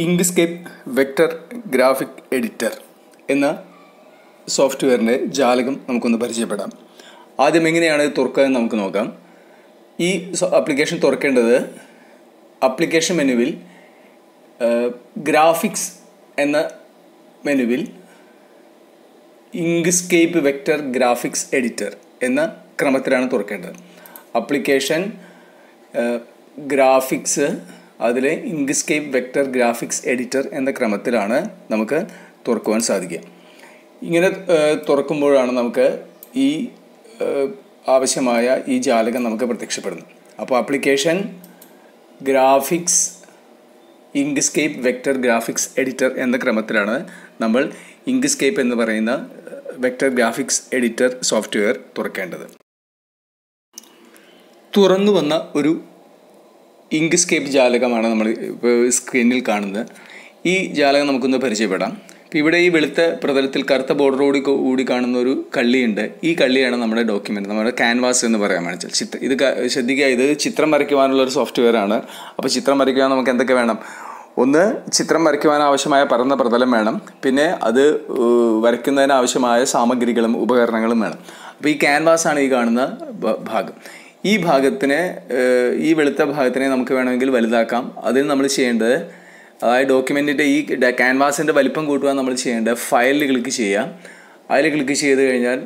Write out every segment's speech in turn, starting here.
Inkscape vector graphic editor എന്ന സോഫ്റ്റ്വെയറിൻ്റെ ജാലകം നമുക്കൊന്ന് പരിചയപ്പെടാം ആദ്യം എങ്ങനെയാണ് ഇത് തുറക്കുക എന്ന് നമുക്ക് നോക്കാം ഈ ആപ്ലിക്കേഷൻ തുറക്കേണ്ടത് ആപ്ലിക്കേഷൻ മെനുവിൽ ഗ്രാഫിക്സ് എന്ന മെനുവിൽ ഇങ്ക്സ്കേപ്പ് വെക്ടർ ഗ്രാഫിക്സ് എഡിറ്റർ എന്ന ക്രമത്തിലാണ് തുറക്കേണ്ടത് ആപ്ലിക്കേഷൻ ഗ്രാഫിക്സ് അതിലെ ഇങ്ക്സ്കേപ്പ് വെക്ടർ ഗ്രാഫിക്സ് എഡിറ്റർ എന്ന ക്രമത്തിലാണ് നമുക്ക് തുറക്കുവാൻ സാധിക്കുക ഇങ്ങനെ തുറക്കുമ്പോഴാണ് നമുക്ക് ഈ ആവശ്യമായ ഈ ജാലകം നമുക്ക് പ്രത്യക്ഷപ്പെടുന്നത് അപ്പോൾ application graphics Inkscape vector graphics editor എന്ന ക്രമത്തിലാണ് നമ്മൾ ഇങ്ക്സ്കേപ്പ് എന്ന് പറയുന്ന വെക്ടർ ഗ്രാഫിക്സ് എഡിറ്റർ സോഫ്റ്റ്വെയർ തുറക്കേണ്ടത് തുറന്നു വന്ന ഒരു ഇങ്ക്സ്കേപ്പ് ജാലകമാണ് നമ്മൾ ഇപ്പോൾ സ്ക്രീനിൽ കാണുന്നത് ഈ ജാലകം നമുക്കൊന്ന് പരിചയപ്പെടാം ഇപ്പോൾ ഇവിടെ ഈ വെളുത്ത പ്രതലത്തിൽ കറുത്ത ബോർഡറോട് കൂടി കാണുന്ന ഒരു കള്ളിയുണ്ട് ഈ കള്ളിയാണ് നമ്മുടെ ഡോക്യുമെൻ്റ് നമ്മുടെ ക്യാൻവാസ് എന്ന് പറയാൻ വേണ്ടി ചിത്ര ഇത് ശ്രദ്ധിക്കുക ഇത് ചിത്രം വരയ്ക്കുവാനുള്ള ഒരു സോഫ്റ്റ്വെയർ ആണ് അപ്പോൾ ചിത്രം വരയ്ക്കുവാൻ നമുക്ക് എന്തൊക്കെ വേണം ഒന്ന് ചിത്രം വരയ്ക്കുവാൻ ആവശ്യമായ പരന്ന പ്രതലം വേണം പിന്നെ അത് വരയ്ക്കുന്നതിന് ആവശ്യമായ സാമഗ്രികളും ഉപകരണങ്ങളും വേണം അപ്പോൾ ഈ ക്യാൻവാസാണ് ഈ കാണുന്ന ഭാഗം ഈ ഭാഗത്തിനെ ഈ വെളുത്ത ഭാഗത്തിനെ നമുക്ക് വേണമെങ്കിൽ വലുതാക്കാം അതിന് നമ്മൾ ചെയ്യേണ്ടത് അതായത് ഡോക്യുമെൻറ്റിൻ്റെ ഈ ക്യാൻവാസിൻ്റെ വലിപ്പം കൂട്ടുവാൻ നമ്മൾ ചെയ്യേണ്ടത് ഫയലിൽ ക്ലിക്ക് ചെയ്യാം അതിൽ ക്ലിക്ക് ചെയ്ത് കഴിഞ്ഞാൽ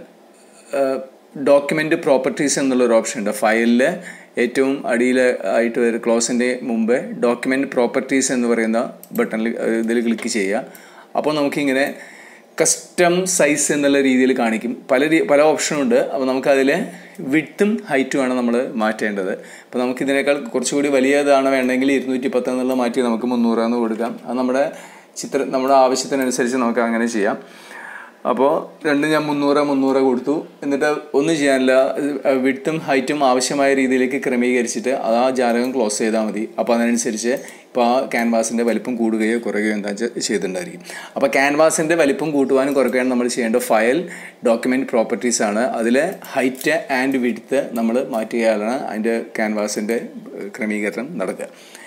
ഡോക്യുമെൻ്റ് പ്രോപ്പർട്ടീസ് എന്നുള്ളൊരു ഓപ്ഷൻ ഉണ്ട് ഫയലിൽ ഏറ്റവും അടിയിൽ ആയിട്ട് വരും ക്ലോസിൻ്റെ മുമ്പ് ഡോക്യുമെൻ്റ് പ്രോപ്പർട്ടീസ് എന്ന് പറയുന്ന ബട്ടണിൽ ഇതിൽ ക്ലിക്ക് ചെയ്യുക അപ്പോൾ നമുക്കിങ്ങനെ കസ്റ്റം സൈസ് എന്നുള്ള രീതിയിൽ കാണിക്കും പല പല ഓപ്ഷനുണ്ട് അപ്പോൾ നമുക്കതിൽ വിട്ടും ഹൈറ്റുമാണ് നമ്മൾ മാറ്റേണ്ടത് അപ്പോൾ നമുക്കിതിനേക്കാൾ കുറച്ചുകൂടി വലിയതാണ് വേണമെങ്കിൽ ഇരുന്നൂറ്റി പത്ത് എന്നുള്ള മാറ്റി നമുക്ക് മുന്നൂറാന്ന് കൊടുക്കാം അത് നമ്മുടെ ചിത്ര നമ്മുടെ ആവശ്യത്തിനനുസരിച്ച് നമുക്ക് അങ്ങനെ ചെയ്യാം അപ്പോൾ രണ്ട് ഞാൻ മുന്നൂറ് മുന്നൂറ് കൊടുത്തു എന്നിട്ട് ഒന്നും ചെയ്യാനില്ല വിട്ടും ഹൈറ്റും ആവശ്യമായ രീതിയിലേക്ക് ക്രമീകരിച്ചിട്ട് അത് ആ ജാലകം ക്ലോസ് ചെയ്താൽ മതി അപ്പോൾ അതിനനുസരിച്ച് ഇപ്പോൾ ആ ക്യാൻവാസിൻ്റെ വലിപ്പം കൂടുകയോ കുറയുകയോ എന്താ ചെയ്തിട്ടുണ്ടായിരിക്കും അപ്പോൾ ക്യാൻവാസിൻ്റെ വലിപ്പം കൂട്ടുവാനും കുറയ്ക്കാനും നമ്മൾ ചെയ്യേണ്ട ഫയൽ ഡോക്യുമെൻറ്റ് പ്രോപ്പർട്ടീസ് ആണ് അതിൽ ഹൈറ്റ് ആൻഡ് വിഡ്ത്ത് നമ്മൾ മാറ്റുകയാണ് അതിൻ്റെ ക്യാൻവാസിൻ്റെ ക്രമീകരണം നടക്കുക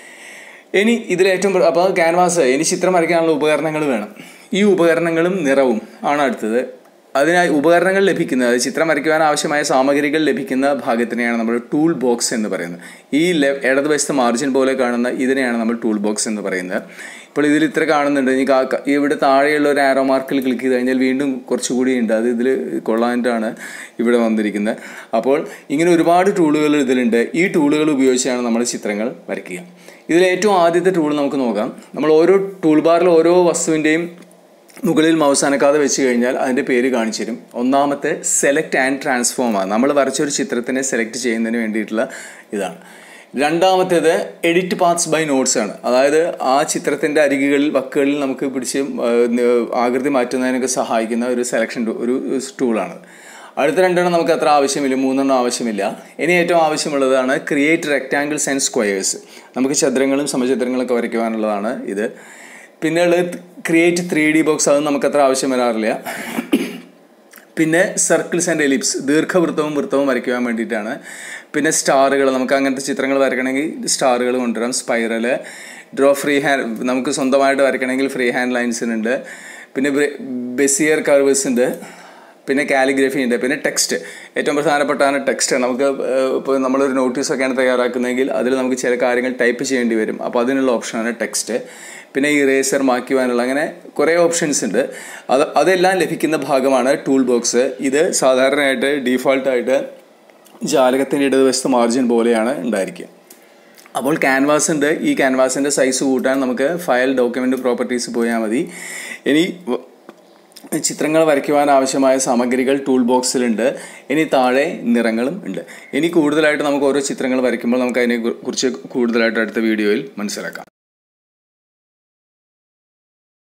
ഇനി ഇതിലേറ്റവും അപ്പോൾ ക്യാൻവാസ് ഇനി ചിത്രം വരയ്ക്കാനുള്ള ഉപകരണങ്ങൾ വേണം ഈ ഉപകരണങ്ങളും നിറവും ആണ് അടുത്തത് അതിനായി ഉപകരണങ്ങൾ ലഭിക്കുന്നത് അത് ചിത്രം വരയ്ക്കുവാൻ ആവശ്യമായ സാമഗ്രികൾ ലഭിക്കുന്ന ഭാഗത്തിനെയാണ് നമ്മൾ ടൂൾ ബോക്സ് എന്ന് പറയുന്നത് ഈ ഇടതുവശത്ത് മാർജിൻ പോലെ കാണുന്ന ഇതിനെയാണ് നമ്മൾ ടൂൾ ബോക്സ് എന്ന് പറയുന്നത് ഇപ്പോൾ ഇതിൽ ഇത്ര കാണുന്നുണ്ട് ഇനി ഇവിടെ താഴെയുള്ള ഒരു ആരോ മാർക്കിൽ ക്ലിക്ക് ചെയ്ത് കഴിഞ്ഞാൽ വീണ്ടും കുറച്ചുകൂടി ഉണ്ട് അത് ഇതിൽ കൊള്ളാനായിട്ടാണ് ഇവിടെ വന്നിരിക്കുന്നത് അപ്പോൾ ഇങ്ങനെ ഒരുപാട് ടൂളുകൾ ഇതിലുണ്ട് ഈ ടൂളുകൾ ഉപയോഗിച്ചാണ് നമ്മൾ ചിത്രങ്ങൾ വരയ്ക്കുക ഇതിൽ ഏറ്റവും ആദ്യത്തെ ടൂൾ നമുക്ക് നോക്കാം നമ്മൾ ഓരോ ടൂൾ ബാറിൽ ഓരോ വസ്തുവിൻ്റെയും മുകളിൽ മൗസ് അനക്കാതെ വെച്ച് കഴിഞ്ഞാൽ അതിൻ്റെ പേര് കാണിച്ചു തരും ഒന്നാമത്തെ സെലക്ട് ആൻഡ് ട്രാൻസ്ഫോം ആണ് നമ്മൾ വരച്ചൊരു ചിത്രത്തിനെ സെലക്ട് ചെയ്യുന്നതിന് വേണ്ടിയിട്ടുള്ള ഇതാണ് രണ്ടാമത്തേത് എഡിറ്റ് പാത്സ് ബൈ നോട്ട്സ് ആണ് അതായത് ആ ചിത്രത്തിൻ്റെ അരികുകളിൽ വക്കുകളിൽ നമുക്ക് പിടിച്ച് ആകൃതി മാറ്റുന്നതിനൊക്കെ സഹായിക്കുന്ന ഒരു സെലക്ഷൻ ഒരു ടൂളാണ് അടുത്ത രണ്ടെണ്ണം നമുക്ക് അത്ര ആവശ്യമില്ല മൂന്നെണ്ണം ആവശ്യമില്ല ഇനി ഏറ്റവും ആവശ്യമുള്ളതാണ് ക്രിയേറ്റ് റെക്റ്റാങ്കിൾസ് ആൻഡ് സ്ക്വയേഴ്സ് നമുക്ക് ചതുരങ്ങളും സമചതുരങ്ങളൊക്കെ വരയ്ക്കുവാനുള്ളതാണ് ഇത് പിന്നെ ഉള്ളത് ക്രിയേറ്റ് ത്രീ ഡി ബോക്സ് അത് നമുക്കത്ര ആവശ്യം വരാറില്ല പിന്നെ സർക്കിൾസ് ആൻഡ് എലിപ്സ് ദീർഘവൃത്തവും വൃത്തവും വരയ്ക്കുവാൻ വേണ്ടിയിട്ടാണ് പിന്നെ സ്റ്റാറുകൾ നമുക്ക് അങ്ങനത്തെ ചിത്രങ്ങൾ വരയ്ക്കണമെങ്കിൽ സ്റ്റാറുകൾ കൊണ്ടുവരാം സ്പൈറൽ ഡ്രോ ഫ്രീ ഹാൻഡ് നമുക്ക് സ്വന്തമായിട്ട് വരയ്ക്കണമെങ്കിൽ ഫ്രീ ഹാൻഡ് ലൈൻസിനുണ്ട് പിന്നെ ബെസിയർ കർവേഴ്സ് ഉണ്ട് പിന്നെ കാലിഗ്രഫി ഉണ്ട് പിന്നെ ടെക്സ്റ്റ് ഏറ്റവും പ്രധാനപ്പെട്ടാണ് ടെക്സ്റ്റ് നമുക്ക് ഇപ്പോൾ നമ്മളൊരു നോട്ടീസൊക്കെയാണ് തയ്യാറാക്കുന്നതെങ്കിൽ അതിൽ നമുക്ക് ചില കാര്യങ്ങൾ ടൈപ്പ് ചെയ്യേണ്ടി വരും അപ്പോൾ അതിനുള്ള ഓപ്ഷനാണ് ടെക്സ്റ്റ് പിന്നെ ഇറേസർ മാറ്റുവാനുള്ള അങ്ങനെ കുറേ ഓപ്ഷൻസ് ഉണ്ട് അത് അതെല്ലാം ലഭിക്കുന്ന ഭാഗമാണ് ടൂൾ ബോക്സ് ഇത് സാധാരണയായിട്ട് ഡീഫോൾട്ടായിട്ട് ജാലകത്തിൻ്റെ ഇടതുവശത്ത് മാർജിൻ പോലെയാണ് ഉണ്ടായിരിക്കുക അപ്പോൾ ക്യാൻവാസ് ഉണ്ട് ഈ ക്യാൻവാസിൻ്റെ സൈസ് കൂട്ടാൻ നമുക്ക് ഫയൽ ഡോക്യുമെൻ്റ് പ്രോപ്പർട്ടീസ് പോയാൽ മതി ഇനി ചിത്രങ്ങൾ വരയ്ക്കുവാൻ ആവശ്യമായ സാമഗ്രികൾ ടൂൾ ബോക്സിലുണ്ട് ഇനി താഴെ നിറങ്ങളും ഉണ്ട് ഇനി കൂടുതലായിട്ട് നമുക്ക് ഓരോ ചിത്രങ്ങൾ വരയ്ക്കുമ്പോൾ നമുക്ക് അതിനെ കുറിച്ച് കൂടുതലായിട്ട് അടുത്ത വീഡിയോയിൽ മനസ്സിലാക്കാം